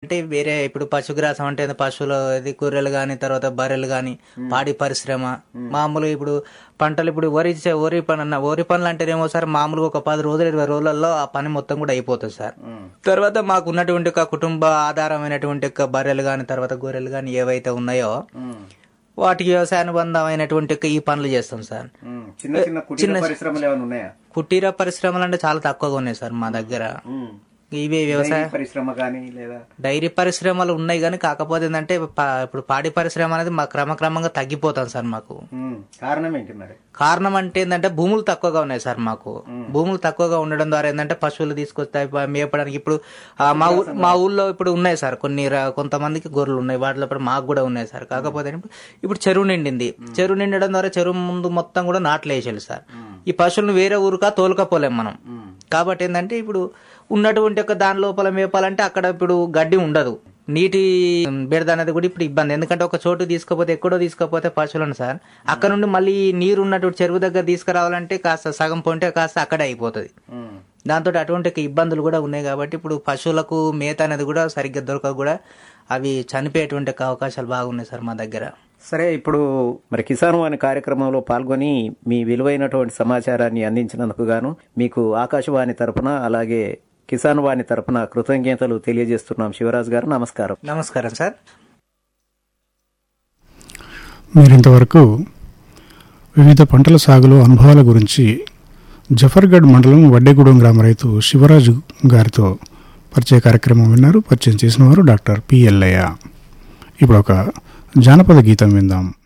అంటే వేరే ఇప్పుడు పశుగ్రాసం అంటే ఏంది పశువులు ఇది గొర్రెలు కానీ తర్వాత బర్రెలు కానీ పాడి పరిశ్రమ మామూలుగా ఇప్పుడు పంటలు ఇప్పుడు వరి చే- వరి పని అన్న వరి పనులు అంటేనేమో సార్ మామూలుగా ఒక పది రోజులు ఇరవై రోజులలో ఆ పని మొత్తం కూడా అయిపోతుంది సార్ తర్వాత మాకు ఉన్నటువంటి ఒక కుటుంబ ఆధారమైనటువంటి ఒక బర్రెలు కానీ తర్వాత గొర్రెలు కానీ ఏవైతే ఉన్నాయో వాటికి వ్యవసాయ అనుబంధమైనటువంటి ఒక ఈ పనులు చేస్తాం సార్ చిన్న చిన్న కుటీర పరిశ్రమలు ఏమైనా ఉన్నాయా కుటీర పరిశ్రమలు అంటే చాలా తక్కువగా ఉన్నాయి సార్ మా దగ్గర ఇవే వ్యవసాయ డైరీ పరిశ్రమ కానీ లేదా డైరీ పరిశ్రమలు ఉన్నాయి కానీ కాకపోతే ఏంటంటే పా- ఇప్పుడు పాడి పరిశ్రమ అనేది మా క్రమక్రమంగా తగ్గిపోతాం సార్ మాకు ఉమ్, కారణం ఏంటి మరి కారణం అంటే ఏంటంటే భూములు తక్కువగా ఉన్నాయి సార్ మాకు భూములు తక్కువగా ఉండడం ద్వారా ఏంటంటే పశువులు తీసుకొస్తాయి ప- మేపడానికి ఇప్పుడు ఆ, మా ఊ- మా ఊళ్ళో ఇప్పుడు ఉన్నాయి సార్ కొన్ని ర- కొంతమందికి గొర్రెలు ఉన్నాయి వాటిలో ఇప్పుడు మాకు కూడా ఉన్నాయి సార్ కాకపోతే ఏంటంటే ఇప్పుడు చెరువు నిండింది చెరువు నిండడం ద్వారా చెరువు ముందు మొత్తం కూడా నాట్లు వేసేయాలి సార్ ఈ పశువులను వేరే ఊరుకా తోలుకపోలేం మనం కాబట్టి ఏంటంటే ఇప్పుడు ఉన్నటువంటి ఒక దాని లోపల మేపాలంటే అక్కడ ఇప్పుడు గడ్డి ఉండదు నీటి బెడద అనేది కూడా ఇప్పుడు ఇబ్బంది ఎందుకంటే ఒక చోటు తీసుకపోతే ఎక్కడో తీసుకపోతే పశువులను సార్ అక్కడ నుండి మళ్ళీ నీరు ఉన్నటువంటి చెరువు దగ్గర తీసుకురావాలంటే కాస్త సగం పొంటే కాస్త అక్కడే అయిపోతుంది దాంతో అటువంటి ఒక ఇబ్బందులు కూడా ఉన్నాయి కాబట్టి ఇప్పుడు పశువులకు మేత అనేది కూడా సరిగ్గా దొరకక కూడా అవి చనిపోయేటువంటి ఒక అవకాశాలు బాగున్నాయి సార్ మా దగ్గర సరే ఇప్పుడు మరి కిసాన్ వాణి కార్యక్రమంలో పాల్గొని మీ విలువైనటువంటి సమాచారాన్ని అందించినందుకు గాను మీకు ఆకాశవాణి తరపున అలాగే కిసాన్ వాణి తరపున కృతజ్ఞతలు తెలియజేస్తున్నాం శివరాజ్ గారు నమస్కారం నమస్కారం సార్ మీరింతవరకు వివిధ పంటల సాగులో అనుభవాల గురించి జఫర్గఢ్ మండలం వడ్డేగూడెం గ్రామ రైతు శివరాజు గారితో పరిచయ కార్యక్రమం విన్నారు పరిచయం చేసిన వారు డాక్టర్ పి ఎల్లయ్య ఇప్పుడు ఒక జానపద గీతం విందాం